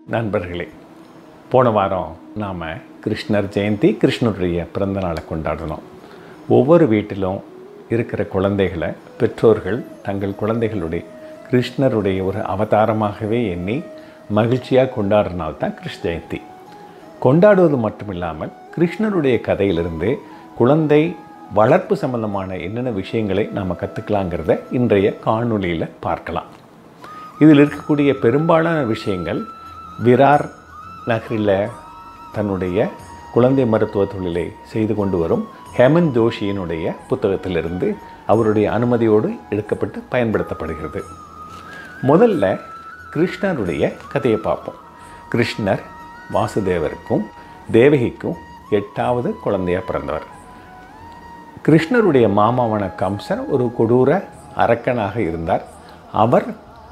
நண்பர்களே போன வாரம் நாம் கிருஷ்ணர் ஜெயந்தி கிருஷ்ணருடைய பிறந்த நாளை கொண்டாடினோம் ஒவ்வொரு வீட்டிலும் இருக்கிற குழந்தைகளை பெற்றோர்கள் தங்கள் குழந்தைகளுடைய கிருஷ்ணருடைய ஒரு அவதாரமாகவே எண்ணி மகிழ்ச்சியாக கொண்டாடுற நாள் தான் கிருஷ்ண ஜெயந்தி கொண்டாடுவது மட்டும் இல்லாமல் கிருஷ்ணருடைய கதையிலிருந்து குழந்தை வளர்ப்பு சம்பந்தமான என்னென்ன விஷயங்களை நாம் கற்றுக்கலாங்கிறத இன்றைய காணொளியில் பார்க்கலாம் இதில் இருக்கக்கூடிய பெரும்பாலான விஷயங்கள் விரார் நகரில் தன்னுடைய குழந்தை மருத்துவ தொழிலை செய்து கொண்டு வரும் ஹேமந்த் ஜோஷியினுடைய புத்தகத்திலிருந்து அவருடைய அனுமதியோடு எடுக்கப்பட்டு பயன்படுத்தப்படுகிறது முதல்ல கிருஷ்ணருடைய கதையை பார்ப்போம் கிருஷ்ணர் வாசுதேவருக்கும் தேவகிக்கும் எட்டாவது குழந்தையாக பிறந்தவர் கிருஷ்ணருடைய மாமாவான கம்சன் ஒரு கொடூர அரக்கனாக இருந்தார் அவர்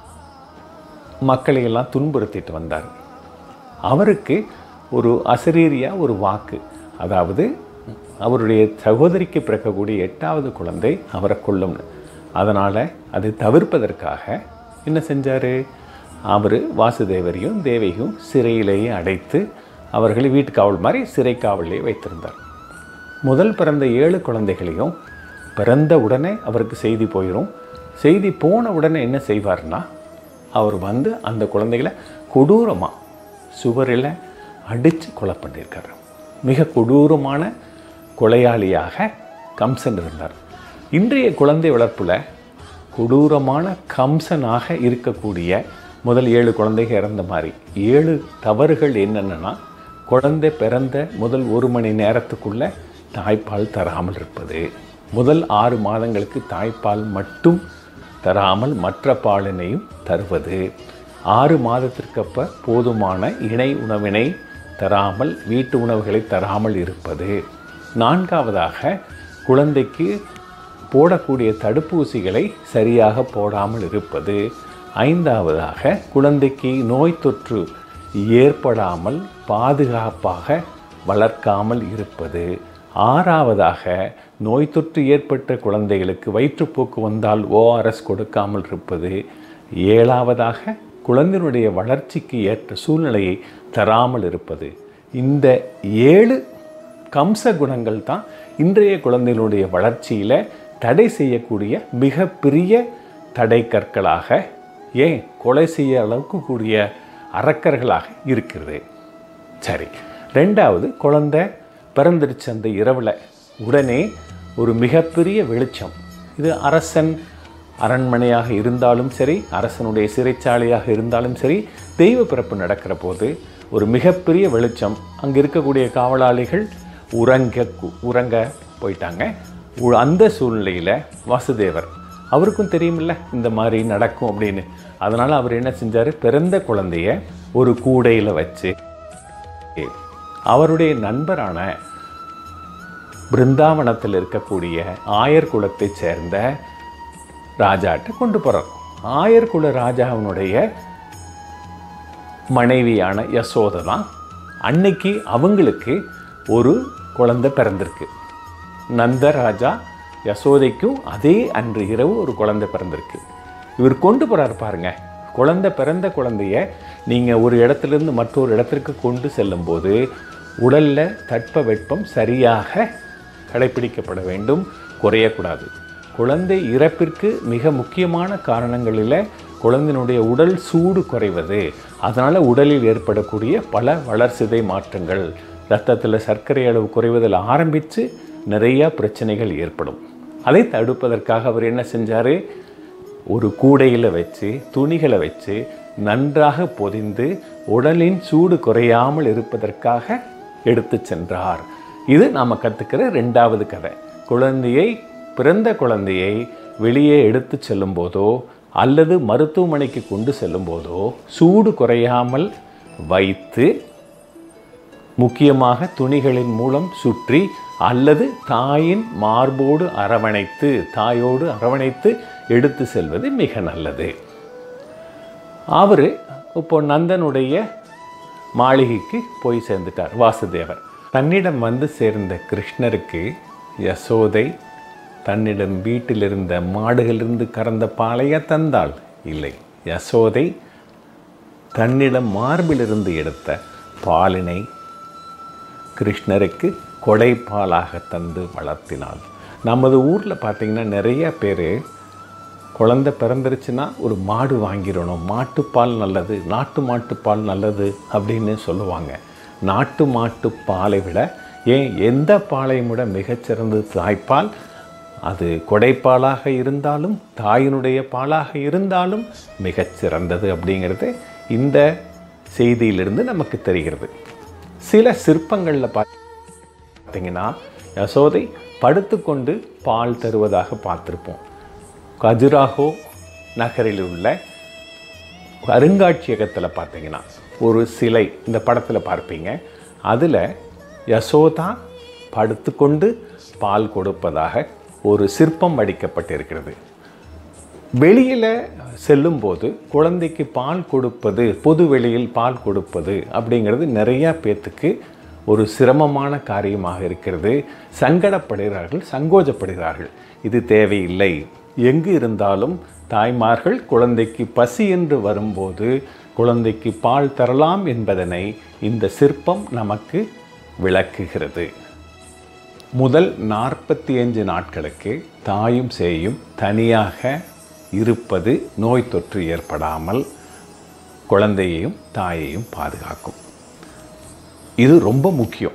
மக்களை எல்லாம் துன்புறுத்திட்டு வந்தார் அவருக்கு ஒரு அசரீரியா ஒரு வாக்கு அதாவது அவருடைய சகோதரிக்கு பிறக்கக்கூடிய எட்டாவது குழந்தை அவரை கொல்லும்னு அதனால் அதை தவிர்ப்பதற்காக என்ன செஞ்சார் அவர் வாசுதேவரையும் தேவியும் சிறையிலேயே அடைத்து அவர்களை வீட்டு காவல் மாதிரி சிறை காவலிலே வைத்திருந்தார் முதல் பிறந்த ஏழு குழந்தைகளையும் பிறந்த உடனே அவருக்கு செய்தி போயிடும் செய்தி போன உடனே என்ன செய்வார்னா அவர் வந்து அந்த குழந்தைகளை கொடூரமாக சுவரில் அடித்து கொலை பண்ணியிருக்காரு மிக கொடூரமான கொலையாளியாக கம்சன் இருந்தார் இன்றைய குழந்தை வளர்ப்பில் கொடூரமான கம்சனாக இருக்கக்கூடிய முதல் ஏழு குழந்தைகள் இறந்த மாதிரி ஏழு தவறுகள் என்னென்னா குழந்தை பிறந்த முதல் ஒரு மணி நேரத்துக்குள்ளே தாய்ப்பால் தராமல் இருப்பது முதல் ஆறு மாதங்களுக்கு தாய்ப்பால் மட்டும் தராமல் மற்ற பாலினையும் தருவது ஆறு மாதத்திற்கப்ப போதுமான இணை உணவினை தராமல் வீட்டு உணவுகளை தராமல் இருப்பது நான்காவதாக குழந்தைக்கு போடக்கூடிய தடுப்பூசிகளை சரியாக போடாமல் இருப்பது ஐந்தாவதாக குழந்தைக்கு நோய் தொற்று ஏற்படாமல் பாதுகாப்பாக வளர்க்காமல் இருப்பது ஆறாவதாக நோய் தொற்று ஏற்பட்ட குழந்தைகளுக்கு வயிற்றுப்போக்கு வந்தால் ஓஆர்எஸ் கொடுக்காமல் இருப்பது ஏழாவதாக குழந்தையினுடைய வளர்ச்சிக்கு ஏற்ற சூழ்நிலையை தராமல் இருப்பது இந்த ஏழு கம்ச குணங்கள் தான் இன்றைய குழந்தைகளுடைய வளர்ச்சியில் தடை செய்யக்கூடிய மிகப்பெரிய தடை கற்களாக ஏன் கொலை செய்ய அளவுக்கு கூடிய அரக்கர்களாக இருக்கிறது சரி ரெண்டாவது குழந்தை பிறந்துருச்சு அந்த இரவில் உடனே ஒரு மிகப்பெரிய வெளிச்சம் இது அரசன் அரண்மனையாக இருந்தாலும் சரி அரசனுடைய சிறைச்சாலையாக இருந்தாலும் சரி தெய்வ பிறப்பு நடக்கிற போது ஒரு மிகப்பெரிய வெளிச்சம் அங்கே இருக்கக்கூடிய காவலாளிகள் உறங்க உறங்க போயிட்டாங்க உ- அந்த சூழ்நிலையில் வாசுதேவர் அவருக்கும் தெரியுமில்ல இந்த மாதிரி நடக்கும் அப்படின்னு அதனால் அவர் என்ன செஞ்சார் பிறந்த குழந்தைய ஒரு கூடையில் வச்சு அவருடைய நண்பரான பிருந்தாவனத்தில் இருக்கக்கூடிய ஆயர் குலத்தைச் சேர்ந்த ராஜாட்ட கொண்டு போகிறார் ஆயர் குல ராஜாவினுடைய மனைவியான யசோதை தான் அன்னைக்கு அவங்களுக்கு ஒரு குழந்தை பிறந்திருக்கு நந்தராஜா யசோதைக்கும் அதே அன்று இரவு ஒரு குழந்தை பிறந்திருக்கு இவர் கொண்டு போகிறார் பாருங்க குழந்தை பிறந்த குழந்தைய நீங்கள் ஒரு இடத்துலேருந்து மற்றொரு இடத்திற்கு கொண்டு செல்லும்போது உடலில் தட்ப வெப்பம் சரியாக கடைப்பிடிக்கப்பட வேண்டும் குறையக்கூடாது குழந்தை இறப்பிற்கு மிக முக்கியமான காரணங்களில் குழந்தையினுடைய உடல் சூடு குறைவது அதனால் உடலில் ஏற்படக்கூடிய பல வளர்சிதை மாற்றங்கள் இரத்தத்தில் சர்க்கரை அளவு குறைவதில் ஆரம்பித்து நிறையா பிரச்சனைகள் ஏற்படும் அதை தடுப்பதற்காக அவர் என்ன செஞ்சார் ஒரு கூடையில் வச்சு துணிகளை வச்சு நன்றாக பொதிந்து உடலின் சூடு குறையாமல் இருப்பதற்காக எடுத்து சென்றார் இது நாம் கற்றுக்கிற ரெண்டாவது கதை குழந்தையை பிறந்த குழந்தையை வெளியே எடுத்து செல்லும் போதோ அல்லது மருத்துவமனைக்கு கொண்டு செல்லும் போதோ சூடு குறையாமல் வைத்து முக்கியமாக துணிகளின் மூலம் சுற்றி அல்லது தாயின் மார்போடு அரவணைத்து தாயோடு அரவணைத்து எடுத்து செல்வது மிக நல்லது அவர் இப்போ நந்தனுடைய மாளிகைக்கு போய் சேர்ந்துட்டார் வாசுதேவர் தன்னிடம் வந்து சேர்ந்த கிருஷ்ணருக்கு யசோதை தன்னிடம் வீட்டில் இருந்த மாடுகளிலிருந்து கறந்த பாலைய தந்தாள் இல்லை யசோதை தன்னிடம் மார்பிலிருந்து எடுத்த பாலினை கிருஷ்ணருக்கு கொடைப்பாலாக தந்து வளர்த்தினாள் நமது ஊரில் பார்த்திங்கன்னா நிறைய பேர் குழந்தை பிறந்துருச்சுன்னா ஒரு மாடு வாங்கிடணும் மாட்டுப்பால் நல்லது நாட்டு மாட்டுப்பால் நல்லது அப்படின்னு சொல்லுவாங்க நாட்டு மாட்டு பாலை விட ஏன் எந்த பாலையும் விட மிகச்சிறந்தது தாய்ப்பால் அது கொடைப்பாலாக இருந்தாலும் தாயினுடைய பாலாக இருந்தாலும் மிகச்சிறந்தது அப்படிங்கிறது இந்த செய்தியிலிருந்து நமக்கு தெரிகிறது சில சிற்பங்களில் பார்த்தீங்கன்னா யசோதை படுத்துக்கொண்டு பால் தருவதாக பார்த்துருப்போம் கஜுராஹோ நகரில் உள்ள அருங்காட்சியகத்தில் பார்த்தீங்கன்னா ஒரு சிலை இந்த படத்தில் பார்ப்பீங்க அதில் யசோதா படுத்துக்கொண்டு பால் கொடுப்பதாக ஒரு சிற்பம் வடிக்கப்பட்டிருக்கிறது வெளியில் செல்லும்போது குழந்தைக்கு பால் கொடுப்பது பொது வெளியில் பால் கொடுப்பது அப்படிங்கிறது நிறையா பேத்துக்கு ஒரு சிரமமான காரியமாக இருக்கிறது சங்கடப்படுகிறார்கள் சங்கோஜப்படுகிறார்கள் இது தேவையில்லை எங்கு இருந்தாலும் தாய்மார்கள் குழந்தைக்கு பசி என்று வரும்போது குழந்தைக்கு பால் தரலாம் என்பதனை இந்த சிற்பம் நமக்கு விளக்குகிறது முதல் நாற்பத்தி அஞ்சு நாட்களுக்கு தாயும் சேயும் தனியாக இருப்பது நோய் தொற்று ஏற்படாமல் குழந்தையையும் தாயையும் பாதுகாக்கும் இது ரொம்ப முக்கியம்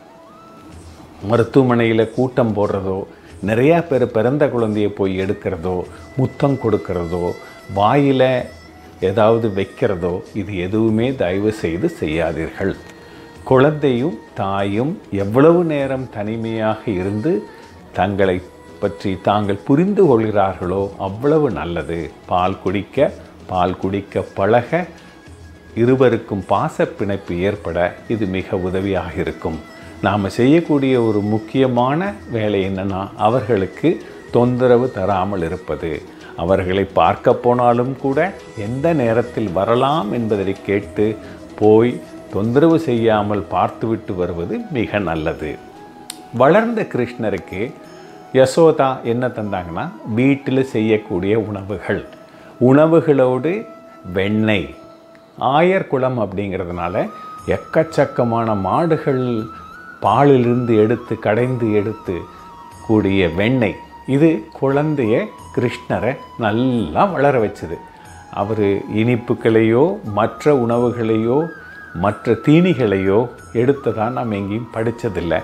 மருத்துவமனையில் கூட்டம் போடுறதோ நிறையா பேர் பிறந்த குழந்தையை போய் எடுக்கிறதோ முத்தம் கொடுக்கறதோ வாயில் ஏதாவது வைக்கிறதோ இது எதுவுமே தயவு செய்து செய்யாதீர்கள் குழந்தையும் தாயும் எவ்வளவு நேரம் தனிமையாக இருந்து தங்களை பற்றி தாங்கள் புரிந்து கொள்கிறார்களோ அவ்வளவு நல்லது பால் குடிக்க பால் குடிக்க பழக இருவருக்கும் பாச பிணைப்பு ஏற்பட இது மிக உதவியாக இருக்கும் நாம் செய்யக்கூடிய ஒரு முக்கியமான வேலை என்னென்னா அவர்களுக்கு தொந்தரவு தராமல் இருப்பது அவர்களை பார்க்க போனாலும் கூட எந்த நேரத்தில் வரலாம் என்பதை கேட்டு போய் தொந்தரவு செய்யாமல் பார்த்துவிட்டு வருவது மிக நல்லது வளர்ந்த கிருஷ்ணருக்கு யசோதா என்ன தந்தாங்கன்னா வீட்டில் செய்யக்கூடிய உணவுகள் உணவுகளோடு வெண்ணெய் ஆயர் குளம் அப்படிங்கிறதுனால எக்கச்சக்கமான மாடுகள் பாலிலிருந்து எடுத்து கடைந்து எடுத்து கூடிய வெண்ணெய் இது குழந்தைய கிருஷ்ணரை நல்லா வளர வச்சுது அவர் இனிப்புகளையோ மற்ற உணவுகளையோ மற்ற தீனிகளையோ எடுத்ததான் நாம் எங்கேயும் படித்ததில்லை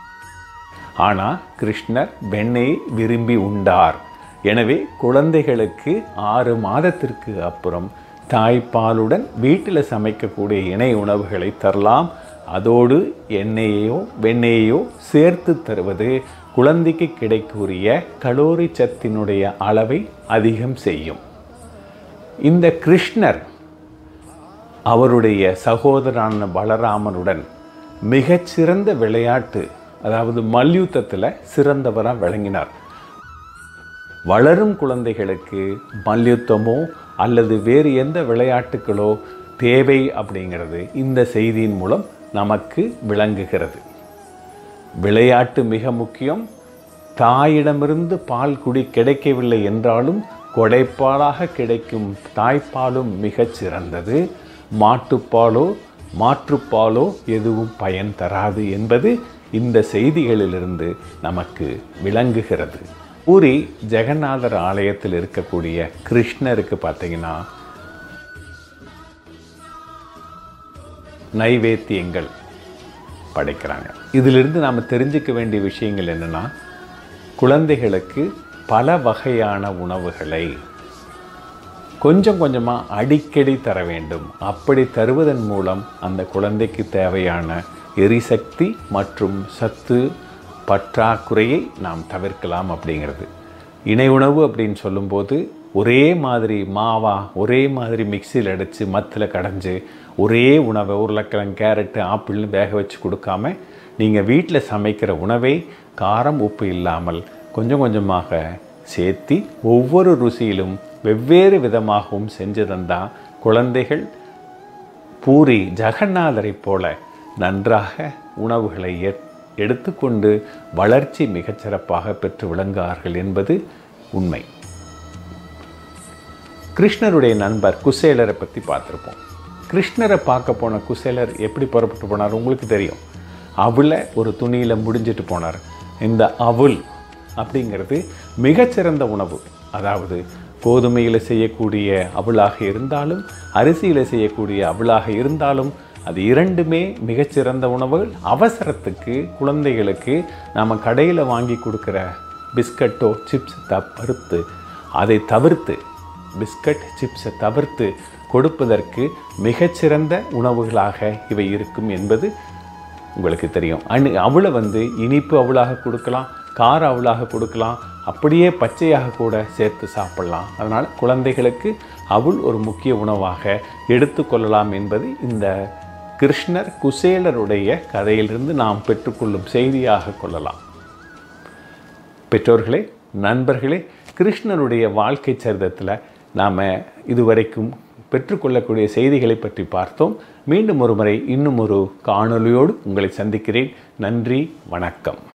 ஆனால் கிருஷ்ணர் வெண்ணெய் விரும்பி உண்டார் எனவே குழந்தைகளுக்கு ஆறு மாதத்திற்கு அப்புறம் தாய்ப்பாலுடன் வீட்டில் சமைக்கக்கூடிய இணை உணவுகளை தரலாம் அதோடு எண்ணெயையோ வெண்ணெயையோ சேர்த்து தருவது குழந்தைக்கு கிடைக்கக்கூடிய கலோரி சத்தினுடைய அளவை அதிகம் செய்யும் இந்த கிருஷ்ணர் அவருடைய சகோதரனான பலராமனுடன் மிகச்சிறந்த விளையாட்டு அதாவது மல்யுத்தத்தில் சிறந்தவராக விளங்கினார் வளரும் குழந்தைகளுக்கு மல்யுத்தமோ அல்லது வேறு எந்த விளையாட்டுகளோ தேவை அப்படிங்கிறது இந்த செய்தியின் மூலம் நமக்கு விளங்குகிறது விளையாட்டு மிக முக்கியம் தாயிடமிருந்து பால் குடி கிடைக்கவில்லை என்றாலும் கொடைப்பாலாக கிடைக்கும் தாய்ப்பாலும் மிகச் சிறந்தது மாட்டுப்பாலோ மாற்றுப்பாலோ எதுவும் பயன் தராது என்பது இந்த செய்திகளிலிருந்து நமக்கு விளங்குகிறது பூரி ஜெகநாதர் ஆலயத்தில் இருக்கக்கூடிய கிருஷ்ணருக்கு பார்த்தீங்கன்னா நைவேத்தியங்கள் படைக்கிறாங்க இதிலிருந்து நாம் தெரிஞ்சுக்க வேண்டிய விஷயங்கள் என்னென்னா குழந்தைகளுக்கு பல வகையான உணவுகளை கொஞ்சம் கொஞ்சமாக அடிக்கடி தர வேண்டும் அப்படி தருவதன் மூலம் அந்த குழந்தைக்கு தேவையான எரிசக்தி மற்றும் சத்து பற்றாக்குறையை நாம் தவிர்க்கலாம் அப்படிங்கிறது இணை உணவு அப்படின்னு சொல்லும்போது ஒரே மாதிரி மாவா ஒரே மாதிரி மிக்சியில் அடித்து மத்தில் கடைஞ்சு ஒரே உணவை உருளைக்கிழங்கு கேரட்டு ஆப்பிள்னு வேக வச்சு கொடுக்காம நீங்கள் வீட்டில் சமைக்கிற உணவை காரம் உப்பு இல்லாமல் கொஞ்சம் கொஞ்சமாக சேர்த்தி ஒவ்வொரு ருசியிலும் வெவ்வேறு விதமாகவும் செஞ்சு தந்தால் குழந்தைகள் பூரி ஜெகநாதரைப் போல நன்றாக உணவுகளை ஏ எடுத்துக்கொண்டு வளர்ச்சி மிகச்சிறப்பாக பெற்று விளங்குவார்கள் என்பது உண்மை கிருஷ்ணருடைய நண்பர் குசேலரை பற்றி பார்த்துருப்போம் கிருஷ்ணரை பார்க்க போன குசேலர் எப்படி புறப்பட்டு போனார் உங்களுக்கு தெரியும் அவளை ஒரு துணியில் முடிஞ்சிட்டு போனார் இந்த அவுல் அப்படிங்கிறது மிகச்சிறந்த உணவு அதாவது கோதுமையில் செய்யக்கூடிய அவளாக இருந்தாலும் அரிசியில் செய்யக்கூடிய அவளாக இருந்தாலும் அது இரண்டுமே மிகச்சிறந்த உணவுகள் அவசரத்துக்கு குழந்தைகளுக்கு நாம் கடையில் வாங்கி கொடுக்குற பிஸ்கட்டோ சிப்ஸ் தவிர்த்து அதை தவிர்த்து பிஸ்கட் சிப்ஸை தவிர்த்து கொடுப்பதற்கு மிகச்சிறந்த உணவுகளாக இவை இருக்கும் என்பது உங்களுக்கு தெரியும் அணு அவளை வந்து இனிப்பு அவளாக கொடுக்கலாம் கார அவளாக கொடுக்கலாம் அப்படியே பச்சையாக கூட சேர்த்து சாப்பிடலாம் அதனால் குழந்தைகளுக்கு அவள் ஒரு முக்கிய உணவாக எடுத்துக்கொள்ளலாம் என்பது இந்த கிருஷ்ணர் குசேலருடைய கதையிலிருந்து நாம் பெற்றுக்கொள்ளும் செய்தியாக கொள்ளலாம் பெற்றோர்களே நண்பர்களே கிருஷ்ணருடைய வாழ்க்கை சரிதத்தில் நாம் இதுவரைக்கும் பெற்றுக்கொள்ளக்கூடிய செய்திகளை பற்றி பார்த்தோம் மீண்டும் ஒரு முறை இன்னும் ஒரு காணொளியோடு உங்களை சந்திக்கிறேன் நன்றி வணக்கம்